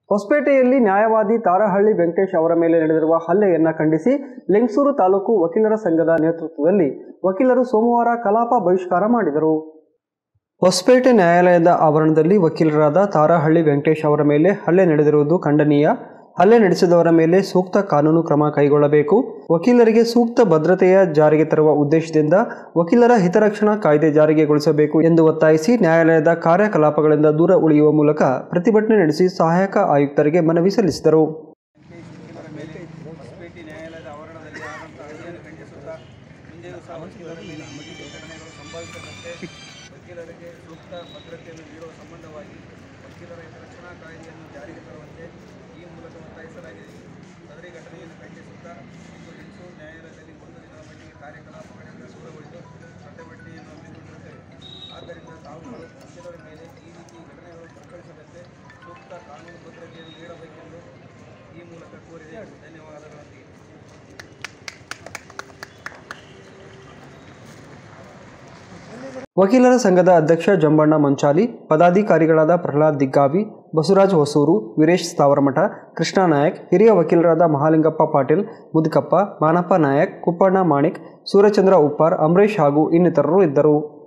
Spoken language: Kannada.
ಹೊಸಪೇಟೆಯಲ್ಲಿ ನ್ಯಾಯವಾದಿ ತಾರಹಳ್ಳಿ ವೆಂಕಟೇಶ್ ಅವರ ಮೇಲೆ ನಡೆದಿರುವ ಹಲ್ಲೆಯನ್ನ ಖಂಡಿಸಿ ಲಿಂಗಸೂರು ತಾಲೂಕು ವಕೀಲರ ಸಂಘದ ನೇತೃತ್ವದಲ್ಲಿ ವಕೀಲರು ಸೋಮವಾರ ಕಲಾಪ ಬಹಿಷ್ಕಾರ ಮಾಡಿದರು ಹೊಸಪೇಟೆ ನ್ಯಾಯಾಲಯದ ಆವರಣದಲ್ಲಿ ವಕೀಲರಾದ ತಾರಹಳ್ಳಿ ವೆಂಕಟೇಶ್ ಅವರ ಮೇಲೆ ಹಲ್ಲೆ ನಡೆದಿರುವುದು ಖಂಡನೀಯ ಹಲ್ಲೆ ನಡೆಸಿದವರ ಮೇಲೆ ಸೂಕ್ತ ಕಾನೂನು ಕ್ರಮ ಕೈಗೊಳ್ಳಬೇಕು ವಕೀಲರಿಗೆ ಸೂಕ್ತ ಭದ್ರತೆಯ ಜಾರಿಗೆ ತರುವ ಉದ್ದೇಶದಿಂದ ವಕೀಲರ ಹಿತರಕ್ಷಣಾ ಕಾಯ್ದೆ ಜಾರಿಗೆಗೊಳಿಸಬೇಕು ಎಂದು ಒತ್ತಾಯಿಸಿ ನ್ಯಾಯಾಲಯದ ಕಾರ್ಯಕಲಾಪಗಳಿಂದ ದೂರ ಉಳಿಯುವ ಮೂಲಕ ಪ್ರತಿಭಟನೆ ನಡೆಸಿ ಸಹಾಯಕ ಆಯುಕ್ತರಿಗೆ ಮನವಿ ಸಲ್ಲಿಸಿದರು ವಕೀಲರ ಮೇಲೆ ಹೊಸಪೇಟೆ ನ್ಯಾಯಾಲಯದ ಆವರಣದಲ್ಲಿ ಆದಂಥ ಹಲ್ಲೆಯನ್ನು ಖಂಡಿಸುತ್ತಾ ಮುಂಜಾನೆ ಸಹ ವಕೀಲರ ಮೇಲೆ ಈ ಘಟನೆಗಳು ಸಂಭವಿಸದಂತೆ ವಕೀಲರಿಗೆ ಸೂಕ್ತ ಭದ್ರತೆಯನ್ನು ನೀಡುವ ಸಂಬಂಧವಾಗಿ ವಕೀಲರ ಹಿತರಕ್ಷಣಾ ಕಾಯ್ದೆಯನ್ನು ಜಾರಿಗೆ ತರುವಂತೆ ಈ ಮೂಲಕ ಒತ್ತಾಯಿಸಲಾಗಿದೆ ಸದರಿ ಘಟನೆಯನ್ನು ಖಂಡಿಸುತ್ತಾ ಇಂದು ಲಿಂಗಸೂರು ನ್ಯಾಯಾಲಯದಲ್ಲಿ ಒಂದು ದಿನದ ಮಟ್ಟಿಗೆ ಕಾರ್ಯಕಲಾಪಗಳಿಂದ ದೂರಗೊಳಿದು ಪ್ರತಿಭಟನೆಯನ್ನು ಹಮ್ಮಿಕೊಂಡಿರುತ್ತೇವೆ ಆದ್ದರಿಂದ ತಾವುಗಳು ವಕೀಲರ ಮೇಲೆ ಈ ರೀತಿ ಘಟನೆಗಳು ಪ್ರಕಟಿಸದಂತೆ ಸೂಕ್ತ ಕಾನೂನು ಭದ್ರತೆಯನ್ನು ನೀಡಬೇಕೆಂದು ಈ ಮೂಲಕ ಕೋರಿದೆ ಧನ್ಯವಾದಗಳೊಂದಿಗೆ ವಕೀಲರ ಸಂಘದ ಅಧ್ಯಕ್ಷ ಜಂಬಣ್ಣ ಮಂಚಾಲಿ ಪದಾಧಿಕಾರಿಗಳಾದ ಪ್ರಹ್ಲಾದ್ ದಿಗ್ಗಾವಿ ಬಸವರಾಜ್ ಹೊಸೂರು ವೀರೇಶ್ ಸ್ಥಾವರಮಠ ಕೃಷ್ಣ ನಾಯಕ್ ಹಿರಿಯ ವಕೀಲರಾದ ಮಹಾಲಿಂಗಪ್ಪ ಪಾಟೀಲ್ ಮುದುಕಪ್ಪ ಮಾನಪ್ಪ ನಾಯಕ್ ಕುಪ್ಪಣ್ಣ ಮಾಣಿಕ್ ಸೂರ್ಯಚಂದ್ರ ಉಪ್ಪಾರ್ ಅಂಬರೀಶ್ ಹಾಗೂ ಇನ್ನಿತರರು ಇದ್ದರು